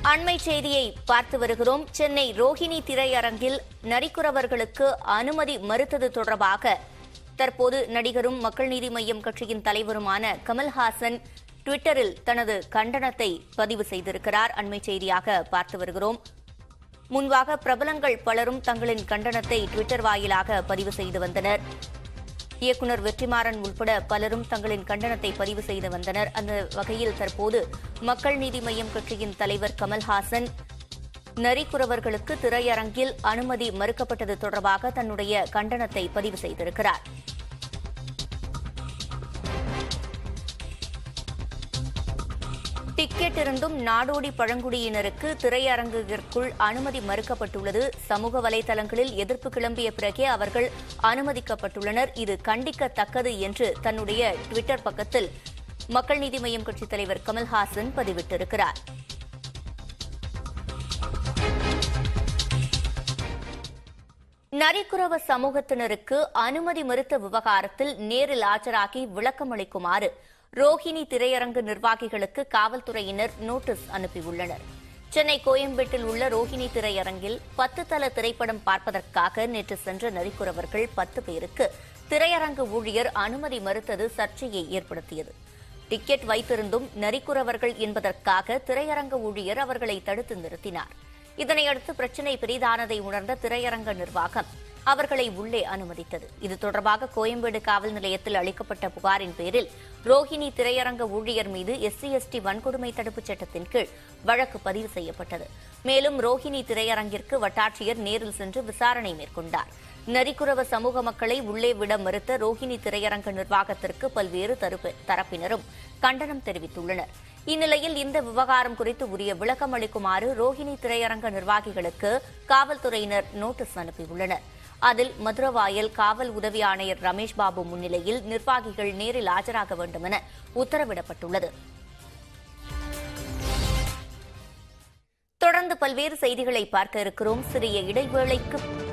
அண்மை செய்தியை பார்த்து வருகிறோம் சென்னை ரோஹிணி திரையரங்கில் நரிக்குறவர்களுக்கு அனுமதி மறுத்தது தொடர்பாக தற்போது நடிகரும் மக்கள் நீதி மய்யம் கட்சியின் தலைவருமான கமல்ஹாசன் டுவிட்டரில் தனது கண்டனத்தை பதிவு செய்திருக்கிறார் அண்மை செய்தியாக பார்த்து வருகிறோம் முன்பாக பிரபலங்கள் பலரும் தங்களின் கண்டனத்தை டுவிட்டர் வாயிலாக பதிவு செய்து வந்தனர் இயக்குனர் வெற்றிமாறன் உட்பட பலரும் தங்களின் கண்டனத்தை பதிவு செய்து வந்தனர் அந்த வகையில் தற்போது மக்கள் நீதி மய்யம் கட்சியின் தலைவர் கமல்ஹாசன் நரிக்குறவர்களுக்கு திரையரங்கில் அனுமதி மறுக்கப்பட்டது தொடர்பாக தன்னுடைய கண்டனத்தை பதிவு செய்திருக்கிறார் டிக்கெட் இருந்தும் நாடோடி பழங்குடியினருக்கு திரையரங்கிற்குள் அனுமதி மறுக்கப்பட்டுள்ளது சமூக வலைதளங்களில் எதிர்ப்பு கிளம்பிய பிறகே அவர்கள் அனுமதிக்கப்பட்டுள்ளனர் இது கண்டிக்கத்தக்கது என்று தன்னுடைய டுவிட்டர் பக்கத்தில் மக்கள் நீதி மய்யம் கட்சித் தலைவர் கமல்ஹாசன் பதிவிட்டிருக்கிறார் நரிக்குறவ சமூகத்தினருக்கு அனுமதி மறுத்த விவகாரத்தில் நேரில் ஆஜராகி விளக்கமளிக்குமாறு ரோஹிணி திரையரங்கு நிர்வாகிகளுக்கு காவல்துறையினர் நோட்டீஸ் அனுப்பியுள்ளனர் சென்னை கோயம்பேட்டில் உள்ள ரோஹிணி திரையரங்கில் பத்து தள திரைப்படம் பார்ப்பதற்காக நேற்று சென்ற நரிக்குறவர்கள் பத்து பேருக்கு திரையரங்கு ஊழியர் அனுமதி மறுத்தது சர்ச்சையை ஏற்படுத்தியது டிக்கெட் வைத்திருந்தும் நரிக்குறவர்கள் என்பதற்காக திரையரங்க ஊழியர் அவர்களை தடுத்து நிறுத்தினார் இதனையடுத்து பிரச்சினை பெரிதானதை உணர்ந்த திரையரங்க நிர்வாகம் அவர்களை உள்ளே அனுமதித்தது இது தொடர்பாக கோயம்பேடு காவல் நிலையத்தில் அளிக்கப்பட்ட புகாரின் பேரில் ரோஹிணி திரையரங்க ஊழியர் மீது எஸ்சி எஸ்டி வன்கொடுமை தடுப்புச் சட்டத்தின் கீழ் வழக்கு பதிவு செய்யப்பட்டது மேலும் ரோஹிணி திரையரங்கிற்கு வட்டாட்சியர் நேரில் சென்று விசாரணை மேற்கொண்டார் நரிக்குறவ சமூக மக்களை உள்ளே விட மறுத்த ரோஹிணி திரையரங்க நிர்வாகத்திற்கு பல்வேறு தரப்பு- தரப்பினரும் கண்டனம் தெரிவித்துள்ளனர் இந்நிலையில் இந்த விவகாரம் குறித்து உரிய விளக்கம் அளிக்குமாறு ரோஹிணி திரையரங்க நிர்வாகிகளுக்கு காவல்துறையினர் நோட்டீஸ் அனுப்பியுள்ளனர் அதில் மதுரவாயல் காவல் உதவி ஆணையர் ரமேஷ் பாபு முன்னிலையில் நிர்வாகிகள் நேரில் ஆஜராக வேண்டும் என உத்தரவிடப்பட்டுள்ளது தொடர்ந்து பல்வேறு செய்திகளை பார்க்க இருக்கிறோம் சிறிய இடைவேளைக்கு